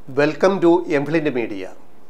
welcome to എംഫ്ലിൻ്റ് media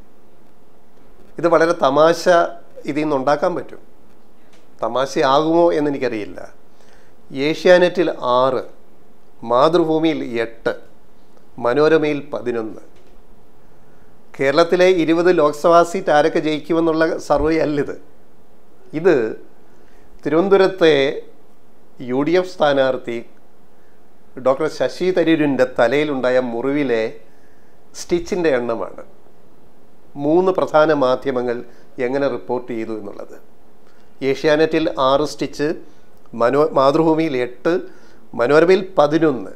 ഇത് വളരെ തമാശ ഇതിൽ നിന്ന് ഉണ്ടാക്കാൻ പറ്റും തമാശയാകുമോ എന്നെനിക്കറിയില്ല ഏഷ്യാനെറ്റിൽ ആറ് മാതൃഭൂമിയിൽ എട്ട് മനോരമയിൽ പതിനൊന്ന് കേരളത്തിലെ ഇരുപത് ലോക്സഭാ സീറ്റ് ആരൊക്കെ ജയിക്കുമെന്നുള്ള സർവേ അല്ലിത് ഇത് തിരുവനന്തപുരത്തെ യു ഡി എഫ് സ്ഥാനാർത്ഥി ഡോക്ടർ ശശി തരൂരിൻ്റെ തലയിലുണ്ടായ മുറിവിലെ സ്റ്റിച്ചിൻ്റെ എണ്ണമാണ് മൂന്ന് പ്രധാന മാധ്യമങ്ങൾ എങ്ങനെ റിപ്പോർട്ട് ചെയ്തു എന്നുള്ളത് ഏഷ്യാനെറ്റിൽ ആറ് സ്റ്റിച്ച് മനോ മാതൃഭൂമിയിൽ എട്ട് മനോരമയിൽ പതിനൊന്ന്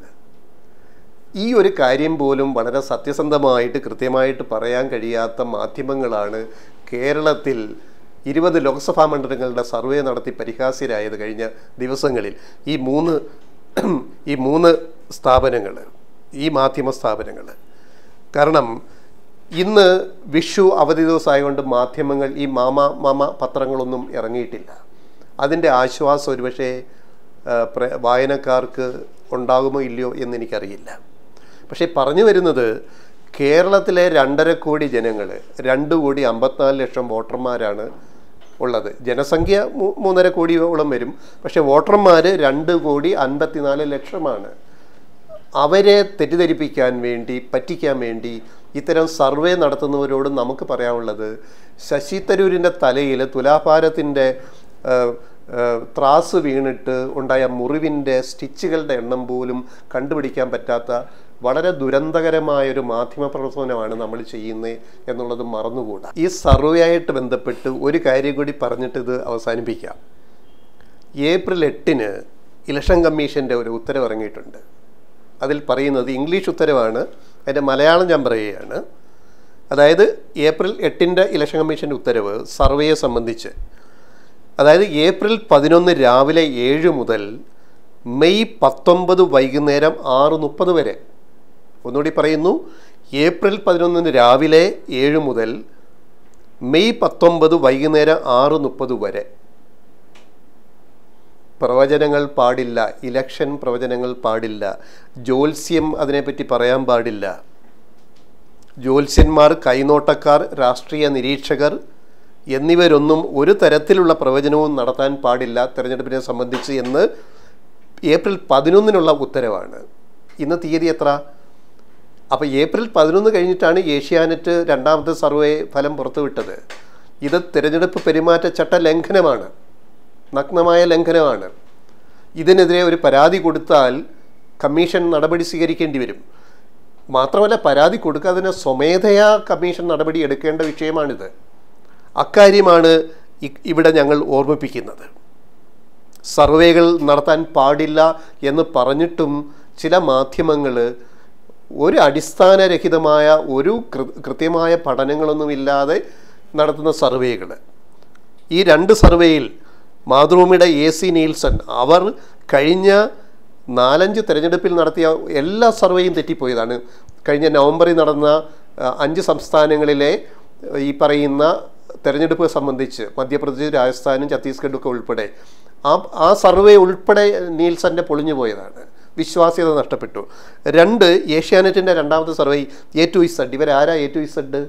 ഈ ഒരു കാര്യം പോലും വളരെ സത്യസന്ധമായിട്ട് കൃത്യമായിട്ട് പറയാൻ കഴിയാത്ത മാധ്യമങ്ങളാണ് കേരളത്തിൽ ഇരുപത് ലോക്സഭാ മണ്ഡലങ്ങളുടെ സർവേ നടത്തി പരിഹാസ്യരായത് കഴിഞ്ഞ ദിവസങ്ങളിൽ ഈ മൂന്ന് ഈ മൂന്ന് സ്ഥാപനങ്ങൾ ഈ മാധ്യമ സ്ഥാപനങ്ങൾ കാരണം ഇന്ന് വിഷു അവധി ദിവസമായതുകൊണ്ട് മാധ്യമങ്ങൾ ഈ മാമ മാമ പത്രങ്ങളൊന്നും ഇറങ്ങിയിട്ടില്ല അതിൻ്റെ ആശ്വാസം ഒരുപക്ഷെ ആ, പ്ര- വായനക്കാർക്ക് ഉണ്ടാകുമോ ഇല്ലയോ എന്നെനിക്കറിയില്ല പക്ഷേ പറഞ്ഞു വരുന്നത് കേരളത്തിലെ രണ്ടര കോടി ജനങ്ങൾ രണ്ട് കോടി അമ്പത്തിനാല് ലക്ഷം വോട്ടർമാരാണ് ഉള്ളത് ജനസംഖ്യ മൂ- മൂന്നര കോടിയോളം വരും പക്ഷേ വോട്ടർമാർ രണ്ട് കോടി അൻപത്തിനാല് ലക്ഷമാണ് അവരെ തെറ്റിദ്ധരിപ്പിക്കാൻ വേണ്ടി പറ്റിക്കാൻ വേണ്ടി ഇത്തരം സർവേ നടത്തുന്നവരോട് നമുക്ക് പറയാനുള്ളത് ശശി തരൂരിൻ്റെ തലയിൽ തുലാഭാരത്തിൻ്റെ ആ, ആ, ത്രാസ് വീണിട്ട് ഉണ്ടായ മുറിവിൻ്റെ സ്റ്റിച്ചുകളുടെ എണ്ണം പോലും കണ്ടുപിടിക്കാൻ പറ്റാത്ത വളരെ ദുരന്തകരമായൊരു മാധ്യമ പ്രവർത്തനമാണ് നമ്മൾ ചെയ്യുന്നത് എന്നുള്ളത് മറന്നുകൂടാ ഈ സർവേയായിട്ട് ബന്ധപ്പെട്ട് ഒരു കാര്യം കൂടി പറഞ്ഞിട്ട് ഇത് അവസാനിപ്പിക്കാം ഏപ്രിൽ എട്ടിന് ഇലക്ഷൻ കമ്മീഷൻ്റെ ഒരു ഉത്തരവ് ഇറങ്ങിയിട്ടുണ്ട് അതിൽ പറയുന്നത് ഇംഗ്ലീഷ് ഉത്തരവാണ് അതിൻ്റെ മലയാളം ഞാൻ പറയുകയാണ് അതായത് ഏപ്രിൽ എട്ടിൻ്റെ ഇലക്ഷൻ കമ്മീഷൻ്റെ ഉത്തരവ് സർവേയെ സംബന്ധിച്ച് അതായത് ഏപ്രിൽ പതിനൊന്ന് രാവിലെ ഏഴ് മുതൽ മെയ് പത്തൊമ്പത് വൈകുന്നേരം ആറ് മുപ്പത് വരെ ഒന്നുകൂടി പറയുന്നു ഏപ്രിൽ പതിനൊന്നിന് രാവിലെ ഏഴ് മുതൽ മെയ് പത്തൊമ്പത് വൈകുന്നേരം ആറ് മുപ്പത് വരെ പ്രവചനങ്ങൾ പാടില്ല ഇലക്ഷൻ പ്രവചനങ്ങൾ പാടില്ല ജ്യോത്സ്യം അതിനെപ്പറ്റി പറയാൻ പാടില്ല ജ്യോത്സ്യന്മാർ കൈനോട്ടക്കാർ രാഷ്ട്രീയ നിരീക്ഷകർ എന്നിവരൊന്നും ഒരു തരത്തിലുള്ള പ്രവചനവും നടത്താൻ പാടില്ല തെരഞ്ഞെടുപ്പിനെ സംബന്ധിച്ച് എന്ന് ഏപ്രിൽ പതിനൊന്നിനുള്ള ഉത്തരവാണ് ഇന്ന് തീയതി എത്ര അപ്പോൾ ഏപ്രിൽ പതിനൊന്ന് കഴിഞ്ഞിട്ടാണ് ഏഷ്യാനെറ്റ് രണ്ടാമത്തെ സർവേ ഫലം പുറത്തുവിട്ടത് ഇത് തിരഞ്ഞെടുപ്പ് പെരുമാറ്റച്ചട്ട ലംഘനമാണ് നഗ്നമായ ലംഘനമാണ് ഇതിനെതിരെ ഒരു പരാതി കൊടുത്താൽ കമ്മീഷൻ നടപടി സ്വീകരിക്കേണ്ടി വരും മാത്രമല്ല പരാതി കൊടുക്കാതിന് സ്വമേധയാ കമ്മീഷൻ നടപടി എടുക്കേണ്ട വിഷയമാണിത് അക്കാര്യമാണ് ഇ- ഇവിടെ ഞങ്ങൾ ഓർമ്മിപ്പിക്കുന്നത് സർവേകൾ നടത്താൻ പാടില്ല എന്ന് പറഞ്ഞിട്ടും ചില മാധ്യമങ്ങൾ ഒരു അടിസ്ഥാനരഹിതമായ ഒരു കൃ- കൃത്യമായ പഠനങ്ങളൊന്നുമില്ലാതെ നടത്തുന്ന സർവേകൾ ഈ രണ്ട് സർവേയിൽ മാതൃഭൂമിയുടെ എ സി നീൽസൺ അവർ കഴിഞ്ഞ നാലഞ്ച് തെരഞ്ഞെടുപ്പിൽ നടത്തിയ എല്ലാ സർവേയും തെറ്റിപ്പോയതാണ് കഴിഞ്ഞ നവംബറിൽ നടന്ന ആ, അഞ്ച് സംസ്ഥാനങ്ങളിലെ ഈ പറയുന്ന തെരഞ്ഞെടുപ്പ് സംബന്ധിച്ച് മധ്യപ്രദേശ് രാജസ്ഥാനും ഛത്തീസ്ഗഡും ഒക്കെ ഉൾപ്പെടെ ആ ആ സർവേ ഉൾപ്പെടെ നീൽസന്റെ പൊളിഞ്ഞു പോയതാണ് വിശ്വാസ്യത നഷ്ടപ്പെട്ടു രണ്ട് ഏഷ്യാനെറ്റിൻ്റെ രണ്ടാമത്തെ സർവേ എ ടു ഇസഡ് ഇവരാരാ എ ടു ഇസഡ്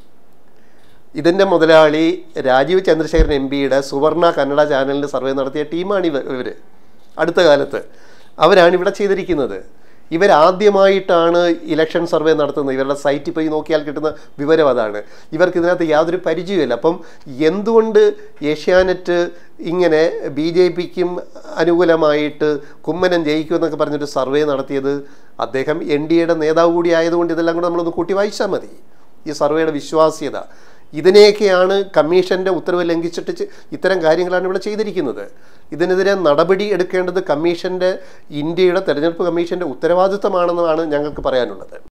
ഇതിൻ്റെ മുതലാളി രാജീവ് ചന്ദ്രശേഖരൻ എം പിയുടെ സുവർണ കന്നഡ ചാനലിൽ സർവേ നടത്തിയ ടീമാണ് ഇവ ഇവർ അടുത്ത കാലത്ത് അവരാണ് ഇവിടെ ചെയ്തിരിക്കുന്നത് ഇവരാദ്യമായിട്ടാണ് ഇലക്ഷൻ സർവേ നടത്തുന്നത് ഇവരുടെ സൈറ്റിൽ പോയി നോക്കിയാൽ കിട്ടുന്ന വിവരം അതാണ് ഇവർക്ക് ഇതിനകത്ത് യാതൊരു പരിചയമില്ല അപ്പം എന്തുകൊണ്ട് ഏഷ്യാനെറ്റ് ഇങ്ങനെ ബി ജെ പിക്കും അനുകൂലമായിട്ട് കുമ്മനം ജയിക്കും എന്നൊക്കെ പറഞ്ഞിട്ട് സർവേ നടത്തിയത് അദ്ദേഹം എൻ ഡി എയുടെ നേതാവ് കൂടി ആയതുകൊണ്ട് ഇതെല്ലാം കൂടെ നമ്മളൊന്ന് കൂട്ടി വായിച്ചാൽ മതി ഈ സർവേയുടെ വിശ്വാസ്യത ഇതിനെയൊക്കെയാണ് കമ്മീഷൻ്റെ ഉത്തരവ് ലംഘിച്ചിട്ട് ചെ- ഇത്തരം കാര്യങ്ങളാണ് ഇവിടെ ചെയ്തിരിക്കുന്നത് ഇതിനെതിരെ നടപടി എടുക്കേണ്ടത് കമ്മീഷൻ്റെ ഇന്ത്യയുടെ തെരഞ്ഞെടുപ്പ് കമ്മീഷൻ്റെ ഉത്തരവാദിത്തമാണെന്നാണ് ഞങ്ങൾക്ക് പറയാനുള്ളത്